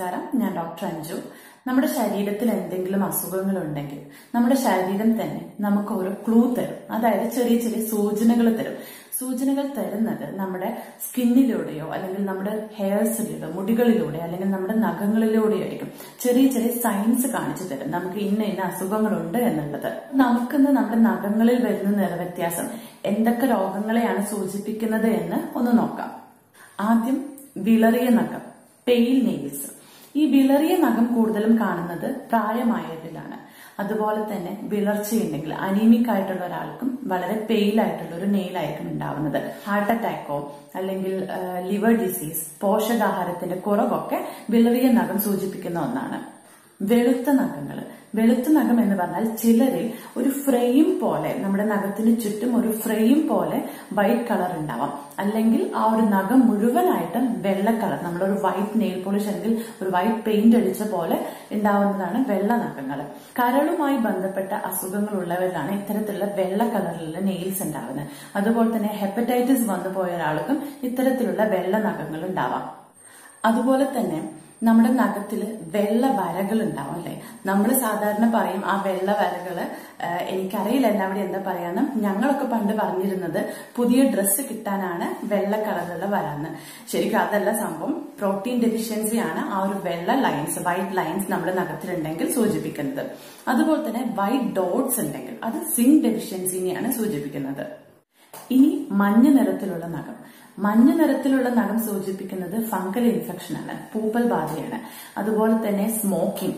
നമസ്കാരം ഞാൻ ഡോക്ടർ അഞ്ജു നമ്മുടെ ശരീരത്തിൽ എന്തെങ്കിലും അസുഖങ്ങൾ ഉണ്ടെങ്കിൽ നമ്മുടെ ശരീരം തന്നെ നമുക്ക് ഒരു ക്ലൂ തരും അതായത് ചെറിയ ചെറിയ സൂചനകൾ തരും സൂചനകൾ തരുന്നത് നമ്മുടെ സ്കിന്നിലൂടെയോ അല്ലെങ്കിൽ നമ്മുടെ ഹെയർസിലൂടെ മുടികളിലൂടെ അല്ലെങ്കിൽ നമ്മുടെ നഖങ്ങളിലൂടെയോ ആയിരിക്കും ചെറിയ ചെറിയ സൈൻസ് കാണിച്ചു തരും നമുക്ക് ഇന്ന ഇന്ന അസുഖങ്ങളുണ്ട് എന്നുള്ളത് നമുക്കിന്ന് നമ്മുടെ നഖങ്ങളിൽ വരുന്ന നിറവ്യത്യാസം എന്തൊക്കെ രോഗങ്ങളെയാണ് സൂചിപ്പിക്കുന്നത് എന്ന് ഒന്ന് നോക്കാം ആദ്യം വിളറിയ നഖം പെയിൽ നെയിൽസ് ഈ വിളറിയ നഖം കൂടുതലും കാണുന്നത് പ്രായമായവരിലാണ് അതുപോലെ തന്നെ വിളർച്ചയുണ്ടെങ്കിൽ അനീമിക് ആയിട്ടുള്ള ഒരാൾക്കും വളരെ പെയിൽ ആയിട്ടുള്ള ഒരു നെയിലായിരിക്കും ഉണ്ടാവുന്നത് ഹാർട്ട് അറ്റാക്കോ അല്ലെങ്കിൽ ലിവർ ഡിസീസ് പോഷകാഹാരത്തിന്റെ കുറവൊക്കെ വിളറിയ നഖം സൂചിപ്പിക്കുന്ന ഒന്നാണ് വെളുത്ത നഖങ്ങൾ വെളുത്ത നഖം എന്ന് പറഞ്ഞാൽ ചിലരിൽ ഒരു ഫ്രെയിം പോലെ നമ്മുടെ നഖത്തിന് ചുറ്റും ഒരു ഫ്രെയിം പോലെ വൈറ്റ് കളർ ഉണ്ടാവാം അല്ലെങ്കിൽ ആ ഒരു നഖം മുഴുവനായിട്ട് വെള്ള കളർ നമ്മളൊരു വൈറ്റ് നെയിൽ പോളിഷ് അല്ലെങ്കിൽ ഒരു വൈറ്റ് പെയിന്റ് അടിച്ച പോലെ ഉണ്ടാവുന്നതാണ് വെള്ള നഖങ്ങൾ കരളുമായി ബന്ധപ്പെട്ട അസുഖങ്ങൾ ഉള്ളവരിലാണ് ഇത്തരത്തിലുള്ള വെള്ള കളറിലുള്ള നെയിൽസ് ഉണ്ടാവുന്നത് അതുപോലെ തന്നെ ഹെപ്പറ്റൈറ്റിസ് വന്നു പോയ ഒരാൾക്കും ഇത്തരത്തിലുള്ള വെള്ള നഖങ്ങൾ ഉണ്ടാവാം അതുപോലെ തന്നെ നമ്മുടെ നഖത്തില് വെള്ള വരകൾ ഉണ്ടാവും അല്ലെ നമ്മൾ സാധാരണ പറയും ആ വെള്ള വരകള് എനിക്കറിയില്ല എല്ലാവരും എന്താ പറയാന്ന് ഞങ്ങളൊക്കെ പണ്ട് പറഞ്ഞിരുന്നത് പുതിയ ഡ്രസ്സ് കിട്ടാനാണ് വെള്ള കളറുള്ള വരാന്ന് ശരിക്കും അതല്ല സംഭവം പ്രോട്ടീൻ ഡെഫിഷ്യൻസിയാണ് ആ ഒരു വെള്ള ലൈൻസ് വൈറ്റ് ലൈൻസ് നമ്മുടെ നഖത്തിലുണ്ടെങ്കിൽ സൂചിപ്പിക്കുന്നത് അതുപോലെ തന്നെ വൈറ്റ് ഡോട്ട്സ് ഉണ്ടെങ്കിൽ അത് സിങ്ക് ഡെഫിഷ്യൻസിനെയാണ് സൂചിപ്പിക്കുന്നത് ഇനി മഞ്ഞ നിറത്തിലുള്ള നഖം മഞ്ഞ നിറത്തിലുള്ള നഖം സൂചിപ്പിക്കുന്നത് ഫംഗൽ ഇൻഫെക്ഷൻ ആണ് പൂപ്പൽ ബാധയാണ് അതുപോലെ തന്നെ സ്മോക്കിംഗ്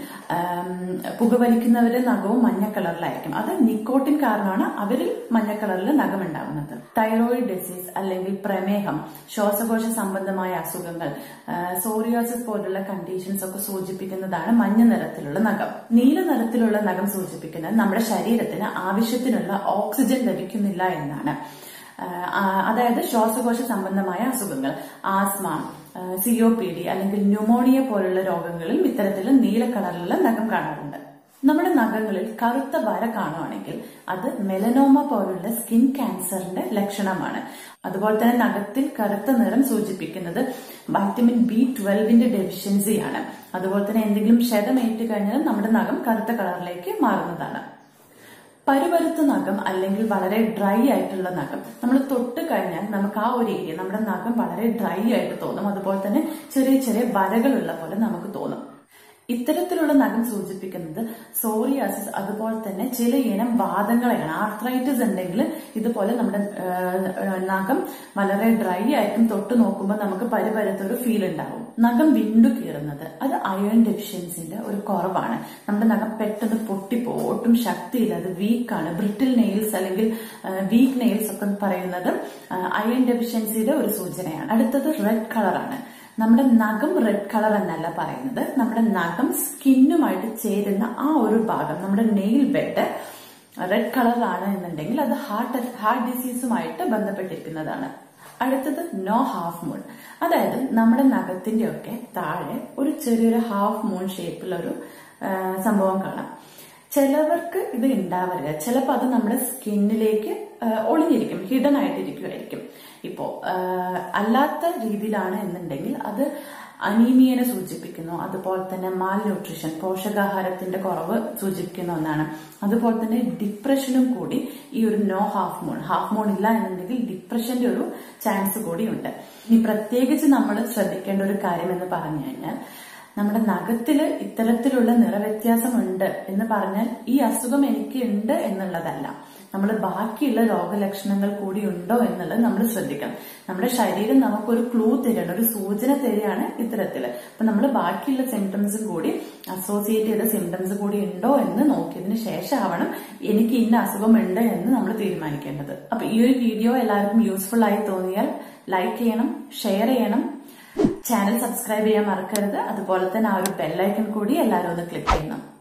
പുകവലിക്കുന്നവരുടെ നഖവും മഞ്ഞ കളറിലായിരിക്കും അത് നിക്കോട്ടിൻ കാരണമാണ് അവരിൽ മഞ്ഞ കളറിൽ നഖം ഉണ്ടാകുന്നത് തൈറോയിഡ് ഡിസീസ് അല്ലെങ്കിൽ പ്രമേഹം ശ്വാസകോശ സംബന്ധമായ അസുഖങ്ങൾ സോറിയോസിസ് പോലുള്ള കണ്ടീഷൻസ് ഒക്കെ സൂചിപ്പിക്കുന്നതാണ് മഞ്ഞ നിറത്തിലുള്ള നഖം നീല നിറത്തിലുള്ള നഖം സൂചിപ്പിക്കുന്നത് നമ്മുടെ ശരീരത്തിന് ആവശ്യത്തിനുള്ള ഓക്സിജൻ ലഭിക്കുന്നില്ല എന്നാണ് അതായത് ശ്വാസകോശ സംബന്ധമായ അസുഖങ്ങൾ asthma C O P D അല്ലെങ്കിൽ ന്യൂമോണിയ പോലുള്ള രോഗങ്ങളിൽ ഇത്തരത്തിൽ നീല കളറിലുള്ള നഖം കാണാറുണ്ട് നമ്മുടെ നഖങ്ങളിൽ കറുത്ത വര കാണുവാണെങ്കിൽ അത് മെലനോമ പോലുള്ള സ്കിൻ ക്യാൻസറിന്റെ ലക്ഷണമാണ് അതുപോലെ തന്നെ നഖത്തിൽ കറുത്ത നിറം സൂചിപ്പിക്കുന്നത് വൈറ്റമിൻ ബി ട്വൽവിന്റെ ഡെഫിഷ്യൻസിയാണ് അതുപോലെ തന്നെ എന്തെങ്കിലും ക്ഷതമേറ്റ് കഴിഞ്ഞാൽ നമ്മുടെ നഖം കറുത്ത കളറിലേക്ക് മാറുന്നതാണ് പരുപരുത്ത നഖം അല്ലെങ്കിൽ വളരെ ഡ്രൈ ആയിട്ടുള്ള നഖം നമ്മൾ തൊട്ട് കഴിഞ്ഞാൽ നമുക്ക് ആ ഒരു ഏരിയ നമ്മുടെ നഖം വളരെ ഡ്രൈ ആയിട്ട് തോന്നും അതുപോലെ തന്നെ ചെറിയ ചെറിയ വരകളുള്ള പോലെ നമുക്ക് തോന്നും ഇത്തരത്തിലുള്ള നഖം സൂചിപ്പിക്കുന്നത് സോറിയാസിസ് അതുപോലെ തന്നെ ചില ഇനം വാദങ്ങളെയാണ് ആർത്രൈറ്റിസ് ഉണ്ടെങ്കിൽ ഇതുപോലെ നമ്മുടെ നഖം വളരെ ഡ്രൈ ആയിട്ടും തൊട്ട് നോക്കുമ്പോൾ നമുക്ക് പരിപരത്തൊരു ഫീൽ ഉണ്ടാവും നഖം വിണ്ടു കീറുന്നത് അത് അയൺ ഡെഫിഷ്യൻസിന്റെ ഒരു കുറവാണ് നമ്മുടെ നഖം പെട്ടെന്ന് പൊട്ടിപ്പോവും ഒട്ടും ശക്തിയില്ല അത് വീക്കാണ് ബ്രിട്ടിൽ നെയിൽസ് അല്ലെങ്കിൽ വീക്ക് നെയിൽസ് ഒക്കെ പറയുന്നത് അയൺ ഡെഫിഷ്യൻസിയുടെ ഒരു സൂചനയാണ് അടുത്തത് റെഡ് കളറാണ് നമ്മുടെ നഖം റെഡ് കളർ എന്നല്ല പറയുന്നത് നമ്മുടെ നഖം സ്കിന്നുമായിട്ട് ചേരുന്ന ആ ഒരു ഭാഗം നമ്മുടെ നെയിൽ ബെഡ് റെഡ് കളറാണ് എന്നുണ്ടെങ്കിൽ അത് ഹാർട്ട് ഹാർട്ട് ഡിസീസുമായിട്ട് ബന്ധപ്പെട്ടിരിക്കുന്നതാണ് അടുത്തത് നോ ഹാഫ് മൂൺ അതായത് നമ്മുടെ നഖത്തിന്റെ ഒക്കെ താഴെ ഒരു ചെറിയൊരു ഹാഫ് മൂൺ ഷേപ്പിലുള്ള ഒരു സംഭവം കാണാം ചിലവർക്ക് ഇത് ഉണ്ടാവരുത് ചിലപ്പോൾ അത് നമ്മുടെ സ്കിന്നിലേക്ക് ഒളിഞ്ഞിരിക്കും ഹിഡൻ ആയിട്ടിരിക്കുമായിരിക്കും ഇപ്പോ അല്ലാത്ത രീതിയിലാണ് എന്നുണ്ടെങ്കിൽ അത് അനീമിയനെ സൂചിപ്പിക്കുന്നു അതുപോലെ തന്നെ മാൽ ന്യൂട്രീഷൻ പോഷകാഹാരത്തിന്റെ കുറവ് സൂചിപ്പിക്കുന്ന ഒന്നാണ് അതുപോലെ തന്നെ ഡിപ്രഷനും കൂടി ഈ ഒരു no half moon half moon ഇല്ല എന്നുണ്ടെങ്കിൽ ഡിപ്രഷന്റെ ഒരു ചാൻസ് കൂടിയുണ്ട് ഇനി പ്രത്യേകിച്ച് നമ്മൾ ശ്രദ്ധിക്കേണ്ട ഒരു കാര്യം എന്ന് പറഞ്ഞു കഴിഞ്ഞാൽ നമ്മുടെ നഖത്തില് ഇത്തരത്തിലുള്ള നിറവ്യത്യാസമുണ്ട് എന്ന് പറഞ്ഞാൽ ഈ അസുഖം എനിക്ക് ഉണ്ട് എന്നുള്ളതല്ല നമ്മൾ ബാക്കിയുള്ള രോഗലക്ഷണങ്ങൾ കൂടി ഉണ്ടോ എന്നുള്ളത് നമ്മൾ ശ്രദ്ധിക്കണം നമ്മുടെ ശരീരം നമുക്കൊരു ക്ലൂ തരികയാണ് ഒരു സൂചന തരികയാണ് ഇത്തരത്തില് അപ്പൊ നമ്മൾ ബാക്കിയുള്ള സിംറ്റംസും കൂടി അസോസിയേറ്റ് ചെയ്ത സിംറ്റംസ് കൂടി ഉണ്ടോ എന്ന് നോക്കിയതിന് ശേഷമാവണം എനിക്ക് ഇന്ന അസുഖം ഉണ്ട് എന്ന് നമ്മൾ തീരുമാനിക്കേണ്ടത് അപ്പൊ ഈ ഒരു വീഡിയോ എല്ലാവർക്കും യൂസ്ഫുൾ ആയി തോന്നിയാൽ ലൈക്ക് ചെയ്യണം ഷെയർ ചെയ്യണം ചാനൽ സബ്സ്ക്രൈബ് ചെയ്യാൻ മറക്കരുത് അതുപോലെ തന്നെ ആ ഒരു ബെല്ലൈക്കൺ കൂടി എല്ലാവരും ഒന്ന് ക്ലിക്ക് ചെയ്യണം